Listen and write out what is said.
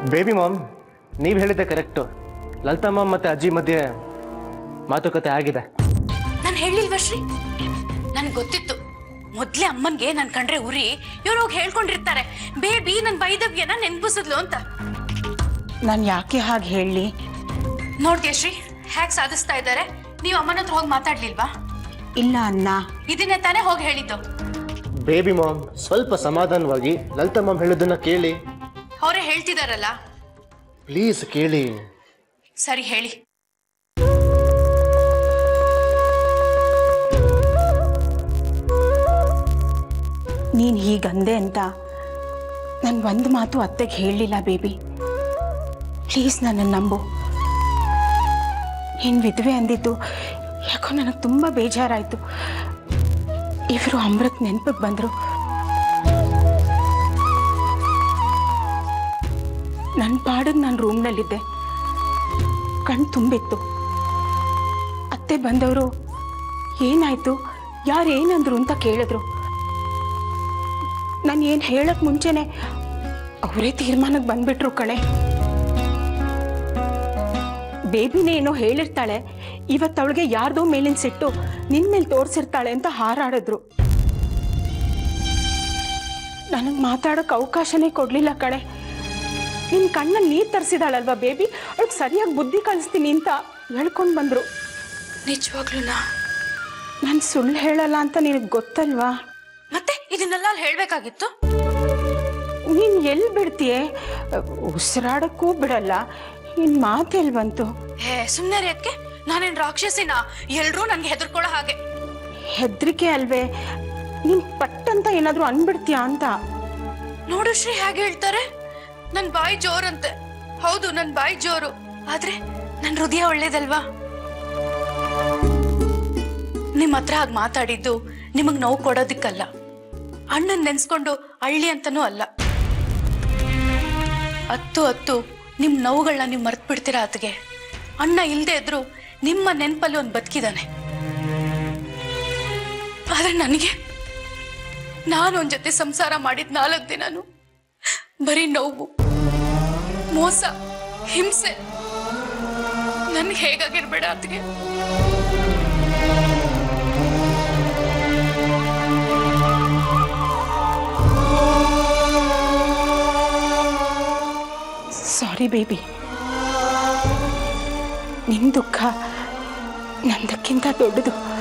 baby ma'am ನೀವು ಹೇಳಿದ್ದೆ correct Lalitha ma'am ಮತ್ತು ಅಜ್ಜಿ ಮಧ್ಯೆ ಮಾತುಕತೆ ಆಗಿದೆ ನಾನು ಹೇಳಿಲ್ವಾ ಶ್ರೀ ನನ್ಗೆ ಗೊತ್ತಿತ್ತು ಮೊದ್ಲೇ ಅಮ್ಮನ್ಗೆ ನನ್ ಕಂಡ್ರೆ ಉರಿ ಇವ್ರು ಹೋಗಿ ಹೇಳ್ಕೊಂಡಿರ್ತಾರೆ ಬೇಬಿ ನನ್ ವೈದವ್ಯನ ನೆನ್ಪಿಸಿದ್ಲು ಅಂತ ನಾನು ಯಾಕೆ ಹಾಗೆ ಹೇಳಲಿ ನೋಡ್ತೀಯ ಶ್ರೀ ಹ್ಯಾಕ್ ಸಾಧಿಸ್ತಾ ಇದ್ದಾರೆ ನೀವು ಅಮ್ಮನ ಹತ್ರ ಹೋಗಿ ಮಾತಾಡ್ಲಿಲ್ವಾ ಇಲ್ಲ ಅನ್ನ ಇದನ್ನೇ ತಾನೇ ಹೋಗಿ ಹೇಳಿದ್ದು ಬೇಬಿ ಮಾಮ್ ಸ್ವಲ್ಪ ಸಮಾಧಾನವಾಗಿ ಲಲಿತಾ ಮಾಮ್ ಹೇಳಿದ್ದನ್ನ ಕೇಳಿ ಅವರೇ ಹೇಳ್ತಿದಾರಲ್ಲ ಪ್ಲೀಸ್ ಕೇಳಿ ಸರಿ ಹೇಳಿ ನೀನು ಹೀಗಂದೆ ಅಂತ ನಾನು ಒಂದು ಮಾತು ಅತ್ತೆಗೆ ಹೇಳಲಿಲ್ಲ ಬೇಬಿ ಪ್ಲೀಸ್ ನನ್ನನ್ನು ನಂಬು ನೀನು ವಿಧವೆ ಅಂದಿದ್ದು ಯಾಕೋ ನನಗೆ ತುಂಬ ಬೇಜಾರಾಯಿತು ಇವರು ಅಮೃತ್ ನೆನಪಿಗೆ ಬಂದರು ನನ್ನ ಪಾಡಿಗೆ ನಾನು ರೂಮ್ನಲ್ಲಿದ್ದೆ ಕಣ್ ತುಂಬಿತ್ತು ಅತ್ತೆ ಬಂದವರು ಏನಾಯ್ತು ಯಾರು ಏನಂದ್ರು ಅಂತ ಕೇಳಿದ್ರು ನಾನು ಏನು ಹೇಳಕ್ ಮುಂಚೆನೆ ಅವರೇ ತೀರ್ಮಾನಕ್ಕೆ ಬಂದ್ಬಿಟ್ರು ಕಣೆ ಬೇಬಿನೇ ಏನೋ ಹೇಳಿರ್ತಾಳೆ ಇವತ್ತು ಅವಳಿಗೆ ಯಾರ್ದೋ ಮೇಲಿನ ಸಿಟ್ಟು ನಿನ್ ಮೇಲೆ ತೋರಿಸಿರ್ತಾಳೆ ಅಂತ ಹಾರಾಡಿದ್ರು ನನಗೆ ಮಾತಾಡೋಕೆ ಅವಕಾಶನೇ ಕೊಡಲಿಲ್ಲ ಕಣೆ ನಿನ್ನ ಕಣ್ಣಲ್ಲಿ ನೀರು ತರಿಸಿದಾಳಲ್ವಾ ಬೇಬಿ ಅವಳಿಗೆ ಸರಿಯಾಗಿ ಬುದ್ಧಿ ಕಲಿಸ್ತೀನಿ ಅಂತ ಹೇಳ್ಕೊಂಡು ಬಂದರು ನಿಜವಾಗ್ಲೂನಾ ನಾನು ಸುಳ್ಳು ಹೇಳಲ್ಲ ಅಂತ ನಿನಗೆ ಗೊತ್ತಲ್ವಾ ಮತ್ತೆ ಇದನ್ನೆಲ್ಲ ಅಲ್ಲಿ ಹೇಳ್ಬೇಕಾಗಿತ್ತು ನೀನು ಎಲ್ಲಿ ಬಿಡ್ತೀಯೆ ಉಸಿರಾಡಕ್ಕೂ ಬಿಡಲ್ಲ ನಿನ್ನ ಮಾತೆಲ್ಲಿ ಬಂತು ಹೇ ಸುಮ್ಮನೆ ರೀ ಅದಕ್ಕೆ ನಾನೇನ್ ರಾಕ್ಷಸಿನ ಎಲ್ರೂ ನನ್ಗೆ ಹೆದರ್ಕೊಳ್ಳೋ ಹಾಗೆ ಹೆದರಿಕೆ ಅಲ್ವೇ ನೀನು ಪಟ್ಟಂತ ಏನಾದರೂ ಅನ್ಬಿಡ್ತೀಯಾ ಅಂತ ನೋಡು ಶ್ರೀ ಹೇಗೆ ಹೇಳ್ತಾರೆ ನನ್ ಬಾಯಿ ಜೋರಂತೆ ಹೌದು ನನ್ ಬಾಯಿ ಜೋರು ಆದ್ರೆ ನನ್ ಹೃದಯ ಒಳ್ಳೇದಲ್ವಾ ನಿಮ್ ಹತ್ರ ಹಾಗೆ ಮಾತಾಡಿದ್ದು ನಿಮಗ್ ನೋವು ಕೊಡೋದಿಕ್ಕಲ್ಲ ಅಣ್ಣನ್ ನೆನ್ಸ್ಕೊಂಡು ಅಳ್ಳಿ ಅಂತನೂ ಅಲ್ಲ ಹತ್ತು ಹತ್ತು ನಿಮ್ ನೋವುಗಳನ್ನ ನೀವು ಮರ್ತ್ ಬಿಡ್ತೀರಾ ಆತಗೆ ಅಣ್ಣ ಇಲ್ದೇ ಇದ್ರು ನಿಮ್ಮ ನೆನ್ಪಲ್ಲಿ ಒಂದು ಬದುಕಿದಾನೆ ಆದ್ರೆ ನನಗೆ ನಾನು ಅವನ ಜೊತೆ ಸಂಸಾರ ಮಾಡಿದ ನಾಲ್ಕು ದಿನಾನು ಬರೀ ನೋವು ಮೋಸ ಹಿಂಸೆ ನನ್ಗೆ ಹೇಗಾಗಿರ್ಬೇಡ ಆತಗೆ ಸಾರಿ ಬೇಬಿ ನಿನ್ನ ದುಃಖ ನಂದಕ್ಕಿಂತ ದೊಡ್ಡದು